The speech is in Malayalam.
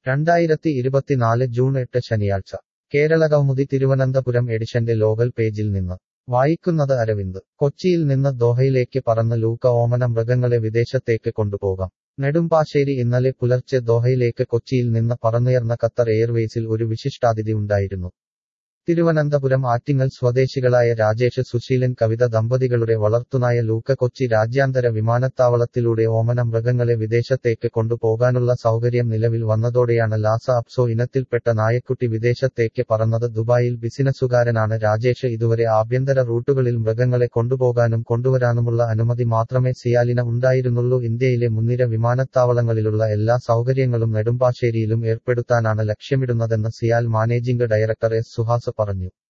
രണ്ടായിരത്തി ഇരുപത്തിനാല് ജൂൺ എട്ട് ശനിയാഴ്ച കേരളകൗമുദി തിരുവനന്തപുരം എഡിഷന്റെ ലോകൽ പേജിൽ നിന്ന് വായിക്കുന്നത് അരവിന്ദ് കൊച്ചിയിൽ നിന്ന് ദോഹയിലേക്ക് പറന്ന് ലൂക്ക ഓമന മൃഗങ്ങളെ വിദേശത്തേക്ക് കൊണ്ടുപോകാം നെടുമ്പാശ്ശേരി ഇന്നലെ പുലർച്ചെ ദോഹയിലേക്ക് കൊച്ചിയിൽ നിന്ന് പറന്നുയർന്ന ഖത്തർ എയർവേസിൽ ഒരു വിശിഷ്ടാതിഥി ഉണ്ടായിരുന്നു തിരുവനന്തപുരം ആറ്റിങ്ങൽ സ്വദേശികളായ രാജേഷ് സുശീലൻ കവിത ദമ്പതികളുടെ വളർത്തുനായ ലൂക്ക കൊച്ചി രാജ്യാന്തര വിമാനത്താവളത്തിലൂടെ ഓമന മൃഗങ്ങളെ വിദേശത്തേക്ക് കൊണ്ടുപോകാനുള്ള സൗകര്യം നിലവിൽ വന്നതോടെയാണ് ലാസ അപ്സോ ഇനത്തിൽപ്പെട്ട നായക്കുട്ടി വിദേശത്തേക്ക് പറന്നത് ദുബായിൽ ബിസിനസ്സുകാരനാണ് രാജേഷ് ഇതുവരെ ആഭ്യന്തര റൂട്ടുകളിൽ മൃഗങ്ങളെ കൊണ്ടുപോകാനും കൊണ്ടുവരാനുമുള്ള അനുമതി മാത്രമേ സിയാലിന് ഉണ്ടായിരുന്നുള്ളൂ ഇന്ത്യയിലെ മുൻനിര വിമാനത്താവളങ്ങളിലുള്ള എല്ലാ സൗകര്യങ്ങളും നെടുമ്പാശ്ശേരിയിലും ഏർപ്പെടുത്താനാണ് ലക്ഷ്യമിടുന്നതെന്ന് CIAL managing director S Suhas പറഞ്ഞു